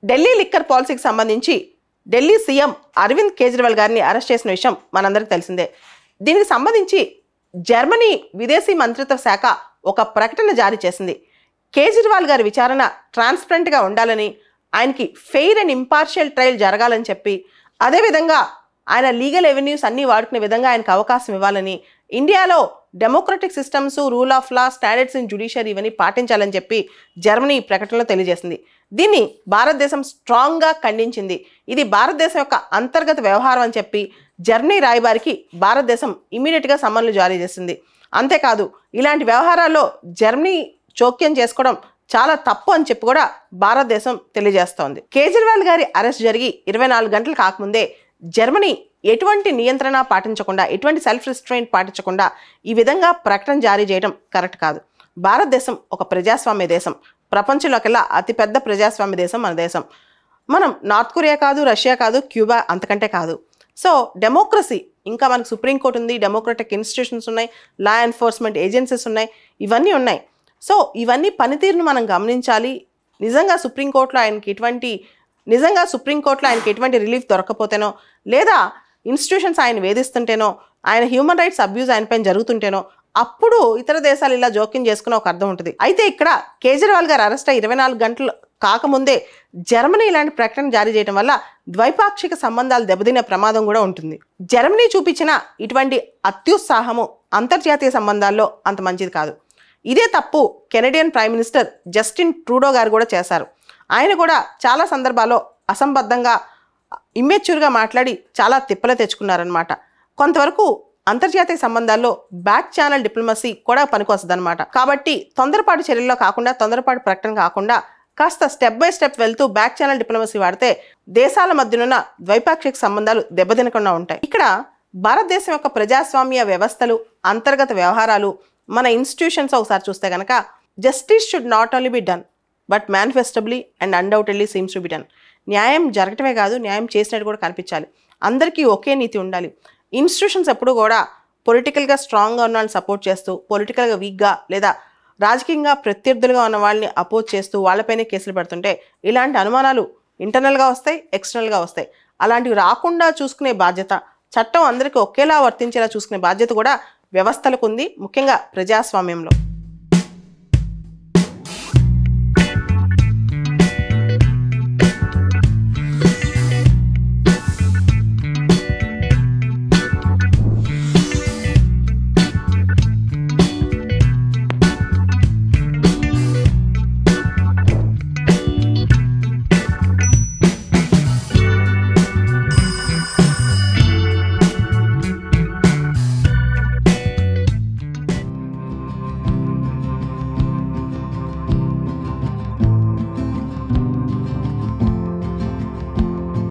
Delhi liquor పాలసీకి సంబంధించి Delhi CM Arvind Kejriwal గారిని అరెస్ట్ చేసిన విషయం మనందరికీ తెలిసిందే దీనికి సంబంధించి జర్మనీ విదేశీ మంత్రిత్వ శాఖ ఒక ప్రకటన జారీ చేసింది కేజ్రీవాల్ గారి విచారణ ట్రాన్స్పరెంట్గా ఉండాలని ఆయనకి ఫెయిర్ అండ్ ఇంపార్షియల్ ట్రయల్ జరగాలని చెప్పి అదేవిధంగా ఆయన లీగల్ ఎవెన్యూస్ అన్నీ వాడుకునే విధంగా ఆయనకు అవకాశం ఇవ్వాలని ఇండియాలో democratic systems rule of law standards in judiciary ఇవన్నీ పాటించాలని చెప్పి జర్మనీ ఈ ప్రకటనలో తెలియజేసింది దీన్ని భారతదేశం స్ట్రాంగ్గా ఖండించింది ఇది భారతదేశం యొక్క అంతర్గత వ్యవహారం అని చెప్పి జర్మనీ రాయబారికి భారతదేశం ఇమీడియట్గా సమ్మన్లు జారీ చేసింది అంతేకాదు ఇలాంటి వ్యవహారాల్లో జర్మనీ జోక్యం చేసుకోవడం చాలా తప్పు అని చెప్పి కూడా భారతదేశం తెలియజేస్తోంది కేజ్రీవాల్ గారి అరెస్ట్ జరిగి ఇరవై నాలుగు గంటలు కాకముందే జర్మనీ ఎటువంటి నియంత్రణ పాటించకుండా ఎటువంటి సెల్ఫ్ రిస్ట్రెయింట్ పాటించకుండా ఈ విధంగా ప్రకటన జారీ చేయడం కరెక్ట్ కాదు భారతదేశం ఒక ప్రజాస్వామ్య దేశం ప్రపంచంలోకెల్లా అతిపెద్ద ప్రజాస్వామ్య దేశం మన దేశం మనం నార్త్ కొరియా కాదు రష్యా కాదు క్యూబా అంతకంటే కాదు సో డెమోక్రసీ ఇంకా మనకు సుప్రీంకోర్టు ఉంది డెమోక్రటిక్ ఇన్స్టిట్యూషన్స్ ఉన్నాయి లా ఎన్ఫోర్స్మెంట్ ఏజెన్సీస్ ఉన్నాయి ఇవన్నీ ఉన్నాయి సో ఇవన్నీ పనితీరును మనం గమనించాలి నిజంగా సుప్రీంకోర్టులో ఆయనకి ఎటువంటి నిజంగా సుప్రీంకోర్టులో ఆయనకి ఎటువంటి రిలీఫ్ దొరకపోతేనో లేదా ఇన్స్టిట్యూషన్స్ ఆయన వేధిస్తుంటేనో ఆయన హ్యూమన్ రైట్స్ అబ్యూజ్ ఆయన పైన జరుగుతుంటేనో అప్పుడు ఇతర దేశాలు ఇలా జోక్యం చేసుకునే ఒక అర్థం ఉంటుంది అయితే ఇక్కడ కేజ్రీవాల్ గారు అరెస్ట్ అయ్యి ఇరవై నాలుగు గంటలు కాకముందే జర్మనీ ఇలాంటి ప్రకటన జారీ చేయడం వల్ల ద్వైపాక్షిక సంబంధాలు దెబ్బతినే ప్రమాదం కూడా ఉంటుంది జర్మనీ చూపించిన ఇటువంటి అత్యుత్సాహము అంతర్జాతీయ సంబంధాల్లో అంత మంచిది కాదు ఇదే తప్పు Canadian prime minister Justin Trudeau garu కూడా చేశారు ఆయన కూడా చాలా సందర్భాల్లో అసంబద్ధంగా ఇమ్మెచ్యూర్గా మాట్లాడి చాలా తిప్పలు తెచ్చుకున్నారనమాట కొంతవరకు అంతర్జాతీయ సంబంధాల్లో బ్యాక్ ఛానల్ డిప్లొమసీ కూడా పనికొస్తుంది అనమాట కాబట్టి తొందరపాటు చర్యల్లో కాకుండా తొందరపాటు ప్రకటన కాకుండా కాస్త స్టెప్ బై స్టెప్ వెళ్తూ బ్యాక్ ఛానల్ డిప్లొమసీ వాడితే దేశాల మధ్యనున్న ద్వైపాక్షిక సంబంధాలు దెబ్బతినకుండా ఉంటాయి ఇక్కడ భారతదేశం యొక్క ప్రజాస్వామ్య వ్యవస్థలు అంతర్గత వ్యవహారాలు మన ఇన్స్టిట్యూషన్స్ ఒకసారి చూస్తే కనుక justice should not only be done but manifestly and undoubtedly seems to be done న్యాయం జరగటమే కాదు న్యాయం చేసినట్టు కూడా కనిపించాలి అందరికీ ఒకే నీతి ఉండాలి ఇన్స్టిట్యూషన్స్ ఎప్పుడు కూడా పొలిటికల్గా స్ట్రాంగ్గా ఉన్న వాళ్ళని సపోర్ట్ చేస్తూ పొలిటికల్గా వీక్గా లేదా రాజకీయంగా ప్రత్యర్థులుగా ఉన్న వాళ్ళని అపోజ్ చేస్తూ వాళ్ళపైనే కేసులు పెడుతుంటే ఇలాంటి అనుమానాలు ఇంటర్నల్గా వస్తాయి ఎక్స్టర్నల్గా వస్తాయి అలాంటివి రాకుండా చూసుకునే బాధ్యత చట్టం అందరికీ ఒకేలా వర్తించేలా చూసుకునే బాధ్యత కూడా వ్యవస్థలకు ఉంది ముఖ్యంగా ప్రజాస్వామ్యంలో